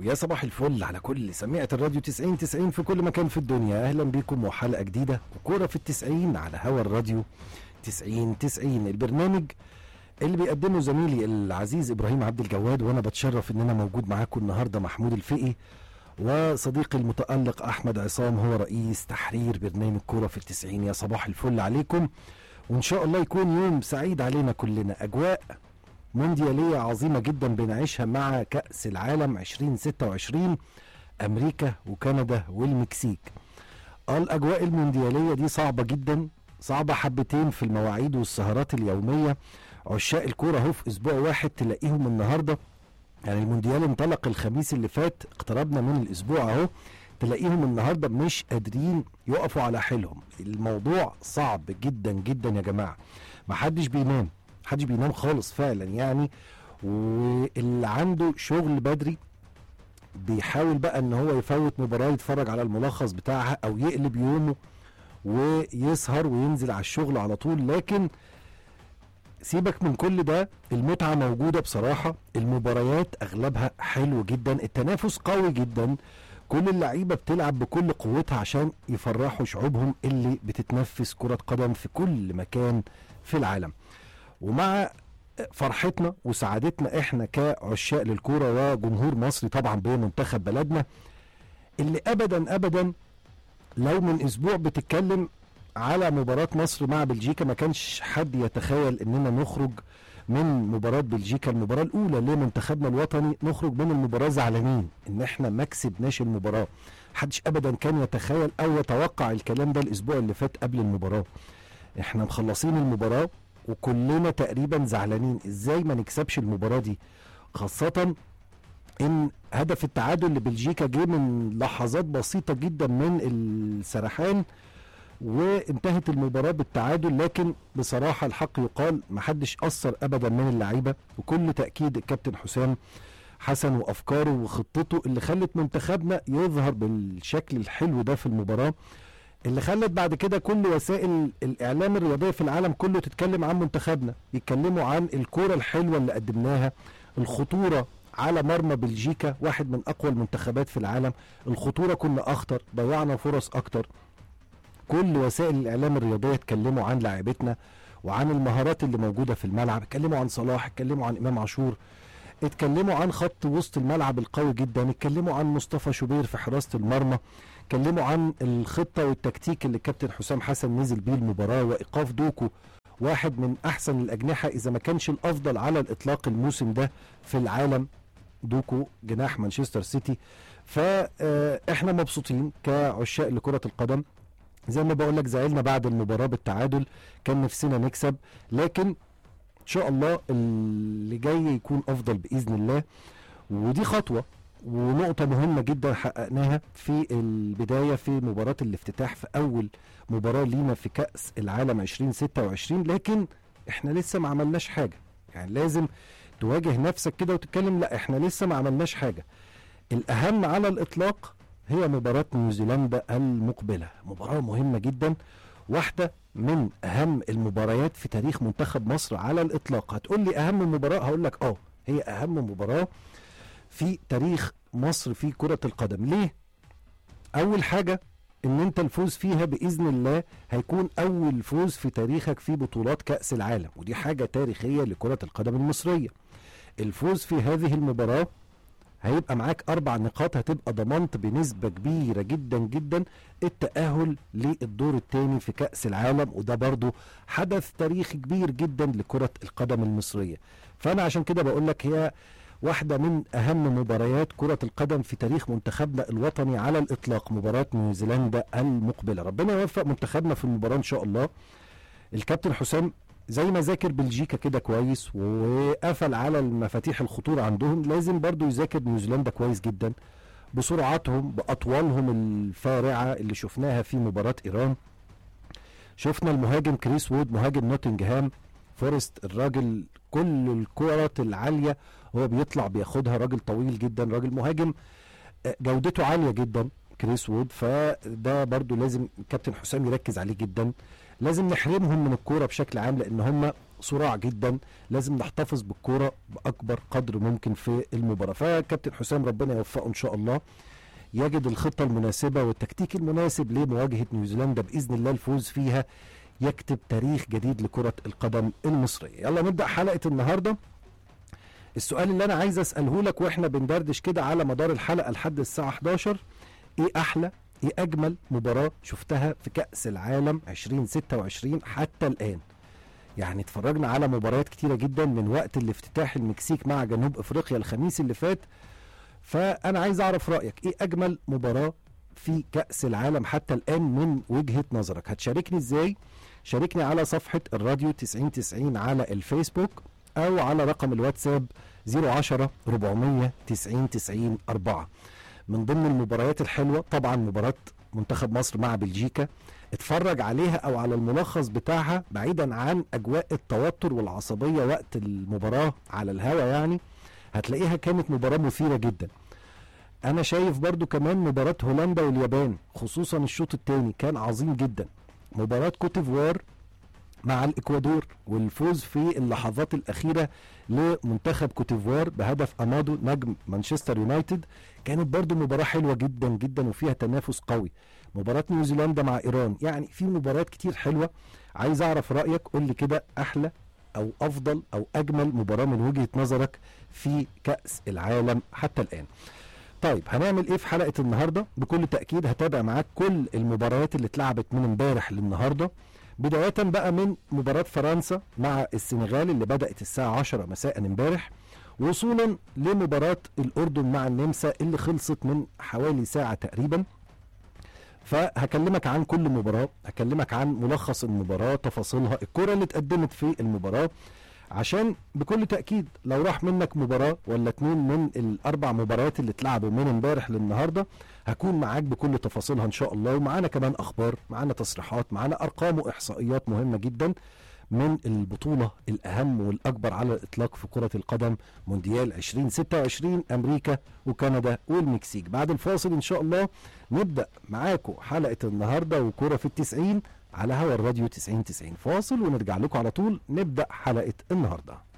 ويا صباح الفل على كل سميعة الراديو 90 90 في كل مكان في الدنيا أهلا بكم وحلقة جديدة وكورة في التسعين على هوا الراديو 90 90 البرنامج اللي بيقدمه زميلي العزيز إبراهيم عبد الجواد وأنا بتشرف إن أنا موجود معاكم النهاردة محمود الفقي وصديقي المتألق أحمد عصام هو رئيس تحرير برنامج كورة في التسعين يا صباح الفل عليكم وإن شاء الله يكون يوم سعيد علينا كلنا أجواء مونديالية عظيمة جدا بنعيشها مع كأس العالم 2026 أمريكا وكندا والمكسيك الأجواء المونديالية دي صعبة جدا صعبة حبتين في المواعيد والسهرات اليومية عشاق الكورة اهو في أسبوع واحد تلاقيهم النهاردة يعني المونديال انطلق الخميس اللي فات اقتربنا من الأسبوع اهو تلاقيهم النهارده مش قادرين يقفوا على حيلهم الموضوع صعب جدا جدا يا جماعة محدش بينام محدش بينام خالص فعلا يعني واللي عنده شغل بدري بيحاول بقى ان هو يفوت مباراه يتفرج على الملخص بتاعها او يقلب يومه ويسهر وينزل على الشغل على طول لكن سيبك من كل ده المتعه موجوده بصراحه المباريات اغلبها حلو جدا التنافس قوي جدا كل اللعيبه بتلعب بكل قوتها عشان يفرحوا شعوبهم اللي بتتنفس كره قدم في كل مكان في العالم ومع فرحتنا وسعادتنا احنا كعشاق للكوره وجمهور مصري طبعا بمنتخب بلدنا اللي ابدا ابدا لو من اسبوع بتتكلم على مباراة مصر مع بلجيكا ما كانش حد يتخيل اننا نخرج من مباراة بلجيكا المباراة الأولى لمنتخبنا الوطني نخرج من المباراة زعلانين إن إحنا ما كسبناش المباراة محدش أبدا كان يتخيل أو يتوقع الكلام ده الأسبوع اللي فات قبل المباراة إحنا مخلصين المباراة وكلنا تقريبا زعلانين إزاي ما نكسبش المباراة دي خاصة إن هدف التعادل لبلجيكا جه من لحظات بسيطة جدا من السرحان وانتهت المباراة بالتعادل لكن بصراحة الحق يقال محدش أثر أبدا من اللعيبة وكل تأكيد الكابتن حسام حسن وأفكاره وخطته اللي خلت منتخبنا يظهر بالشكل الحلو ده في المباراة اللي خلت بعد كده كل وسائل الإعلام الرياضية في العالم كله تتكلم عن منتخبنا يتكلموا عن الكورة الحلوة اللي قدمناها الخطورة على مرمى بلجيكا واحد من أقوى المنتخبات في العالم الخطورة كنا أخطر ضيعنا فرص أكتر كل وسائل الاعلام الرياضيه اتكلموا عن لاعبتنا وعن المهارات اللي موجوده في الملعب اتكلموا عن صلاح اتكلموا عن امام عاشور اتكلموا عن خط وسط الملعب القوي جدا اتكلموا عن مصطفى شوبير في حراسه المرمى اتكلموا عن الخطه والتكتيك اللي الكابتن حسام حسن نزل بيه المباراه وايقاف دوكو واحد من احسن الاجنحه اذا ما كانش الافضل على الاطلاق الموسم ده في العالم دوكو جناح مانشستر سيتي فاحنا مبسوطين كعشاق لكره القدم زي ما بقول لك زعلنا بعد المباراه بالتعادل كان نفسنا نكسب لكن ان شاء الله اللي جاي يكون افضل باذن الله ودي خطوه ونقطة مهمة جدا حققناها في البداية في مباراة الافتتاح في أول مباراة لينا في كأس العالم 2026 لكن احنا لسه ما عملناش حاجة يعني لازم تواجه نفسك كده وتتكلم لا احنا لسه ما عملناش حاجة الأهم على الإطلاق هي مباراة نيوزيلندا المقبلة مباراة مهمة جدا واحدة من أهم المباريات في تاريخ منتخب مصر على الإطلاق هتقول لي أهم مباراة هقول لك آه هي أهم مباراة في تاريخ مصر في كرة القدم ليه؟ أول حاجة إن أنت الفوز فيها بإذن الله هيكون أول فوز في تاريخك في بطولات كأس العالم ودي حاجة تاريخية لكرة القدم المصرية الفوز في هذه المباراة هيبقى معاك اربع نقاط هتبقى ضمنت بنسبه كبيره جدا جدا التاهل للدور الثاني في كاس العالم وده برضو حدث تاريخي كبير جدا لكره القدم المصريه فانا عشان كده بقول لك هي واحدة من أهم مباريات كرة القدم في تاريخ منتخبنا الوطني على الإطلاق مباراة نيوزيلندا المقبلة ربنا يوفق منتخبنا في المباراة إن شاء الله الكابتن حسام زي ما ذاكر بلجيكا كده كويس وقفل على المفاتيح الخطورة عندهم لازم برضو يذاكر نيوزيلندا كويس جدا بسرعتهم بأطوالهم الفارعة اللي شفناها في مباراة إيران شفنا المهاجم كريس وود مهاجم نوتنجهام فورست الراجل كل الكرات العالية هو بيطلع بياخدها راجل طويل جدا راجل مهاجم جودته عالية جدا كريس وود فده برضو لازم كابتن حسام يركز عليه جدا لازم نحرمهم من الكوره بشكل عام لان هم صراع جدا لازم نحتفظ بالكوره باكبر قدر ممكن في المباراه فكابتن حسام ربنا يوفقه ان شاء الله يجد الخطه المناسبه والتكتيك المناسب لمواجهه نيوزيلندا باذن الله الفوز فيها يكتب تاريخ جديد لكره القدم المصريه يلا نبدا حلقه النهارده السؤال اللي انا عايز اساله لك واحنا بندردش كده على مدار الحلقه لحد الساعه 11 ايه احلى ايه اجمل مباراه شفتها في كاس العالم 2026 حتى الان يعني اتفرجنا على مباريات كتيره جدا من وقت الافتتاح المكسيك مع جنوب افريقيا الخميس اللي فات فانا عايز اعرف رايك ايه اجمل مباراه في كاس العالم حتى الان من وجهه نظرك هتشاركني ازاي شاركني على صفحه الراديو 9090 على الفيسبوك او على رقم الواتساب 010 490 90 4 من ضمن المباريات الحلوه طبعا مباراه منتخب مصر مع بلجيكا اتفرج عليها او على الملخص بتاعها بعيدا عن اجواء التوتر والعصبيه وقت المباراه على الهوا يعني هتلاقيها كانت مباراه مثيره جدا انا شايف برضو كمان مباراه هولندا واليابان خصوصا الشوط الثاني كان عظيم جدا مباراه كوتيفوار مع الاكوادور والفوز في اللحظات الاخيره لمنتخب كوتيفوار بهدف امادو نجم مانشستر يونايتد كانت برضو مباراه حلوه جدا جدا وفيها تنافس قوي مباراه نيوزيلندا مع ايران يعني في مباريات كتير حلوه عايز اعرف رايك قول لي كده احلى او افضل او اجمل مباراه من وجهه نظرك في كاس العالم حتى الان طيب هنعمل ايه في حلقه النهارده بكل تاكيد هتابع معاك كل المباريات اللي اتلعبت من امبارح للنهارده بدايه بقى من مباراه فرنسا مع السنغال اللي بدات الساعه 10 مساء امبارح وصولا لمباراه الاردن مع النمسا اللي خلصت من حوالي ساعه تقريبا فهكلمك عن كل مباراه هكلمك عن ملخص المباراه تفاصيلها الكره اللي اتقدمت في المباراه عشان بكل تاكيد لو راح منك مباراه ولا اتنين من الاربع مباريات اللي اتلعبوا من امبارح للنهارده هكون معاك بكل تفاصيلها ان شاء الله ومعانا كمان اخبار معانا تصريحات معانا ارقام واحصائيات مهمه جدا من البطولة الأهم والأكبر على الإطلاق في كرة القدم مونديال 2026 أمريكا وكندا والمكسيك بعد الفاصل إن شاء الله نبدأ معاكم حلقة النهاردة وكرة في التسعين على هوا الراديو 90 90 فاصل ونرجع لكم على طول نبدأ حلقة النهارده